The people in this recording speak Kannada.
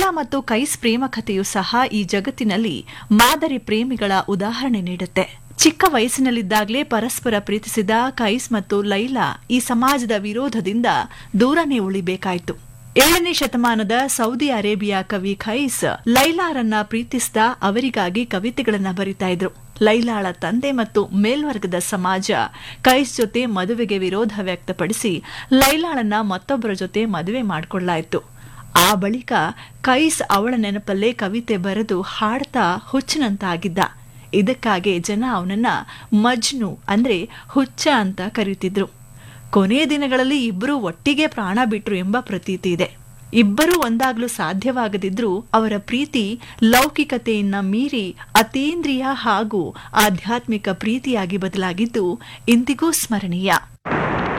ಲೈಲಾ ಮತ್ತು ಕೈಸ್ ಪ್ರೇಮ ಕಥೆಯು ಸಹ ಈ ಜಗತ್ತಿನಲ್ಲಿ ಮಾದರಿ ಪ್ರೇಮಿಗಳ ಉದಾಹರಣೆ ನೀಡುತ್ತೆ ಚಿಕ್ಕ ವಯಸ್ಸಿನಲ್ಲಿದ್ದಾಗಲೇ ಪರಸ್ಪರ ಪ್ರೀತಿಸಿದ ಕೈಸ್ ಮತ್ತು ಲೈಲಾ ಈ ಸಮಾಜದ ವಿರೋಧದಿಂದ ದೂರನೇ ಉಳಿಬೇಕಾಯಿತು ಏಳನೇ ಶತಮಾನದ ಸೌದಿ ಅರೇಬಿಯಾ ಕವಿ ಖೈಸ್ ಲೈಲಾರನ್ನ ಪ್ರೀತಿಸಿದ ಅವರಿಗಾಗಿ ಕವಿತೆಗಳನ್ನ ಬರಿತಾ ಇದ್ರು ಲೈಲಾಳ ತಂದೆ ಮತ್ತು ಮೇಲ್ವರ್ಗದ ಸಮಾಜ ಕೈಸ್ ಜೊತೆ ಮದುವೆಗೆ ವಿರೋಧ ವ್ಯಕ್ತಪಡಿಸಿ ಲೈಲಾಳನ್ನ ಮತ್ತೊಬ್ಬರ ಜೊತೆ ಮದುವೆ ಮಾಡಿಕೊಳ್ಳಾಯಿತು ಆ ಬಳಿಕ ಕೈಸ್ ಅವಳ ನೆನಪಲ್ಲೇ ಕವಿತೆ ಬರೆದು ಹಾಡ್ತಾ ಹುಚ್ಚನಂತಾಗಿದ್ದ ಇದಕ್ಕಾಗಿ ಜನ ಅವನನ್ನ ಮಜ್ನು ಅಂದ್ರೆ ಹುಚ್ಚ ಅಂತ ಕರೀತಿದ್ರು ಕೊನೆಯ ದಿನಗಳಲ್ಲಿ ಇಬ್ಬರು ಒಟ್ಟಿಗೆ ಪ್ರಾಣ ಬಿಟ್ರು ಎಂಬ ಪ್ರತೀತಿ ಇದೆ ಇಬ್ಬರೂ ಒಂದಾಗಲು ಸಾಧ್ಯವಾಗದಿದ್ರೂ ಅವರ ಪ್ರೀತಿ ಲೌಕಿಕತೆಯನ್ನ ಮೀರಿ ಅತೀಂದ್ರಿಯ ಹಾಗೂ ಆಧ್ಯಾತ್ಮಿಕ ಪ್ರೀತಿಯಾಗಿ ಬದಲಾಗಿದ್ದು ಇಂದಿಗೂ ಸ್ಮರಣೀಯ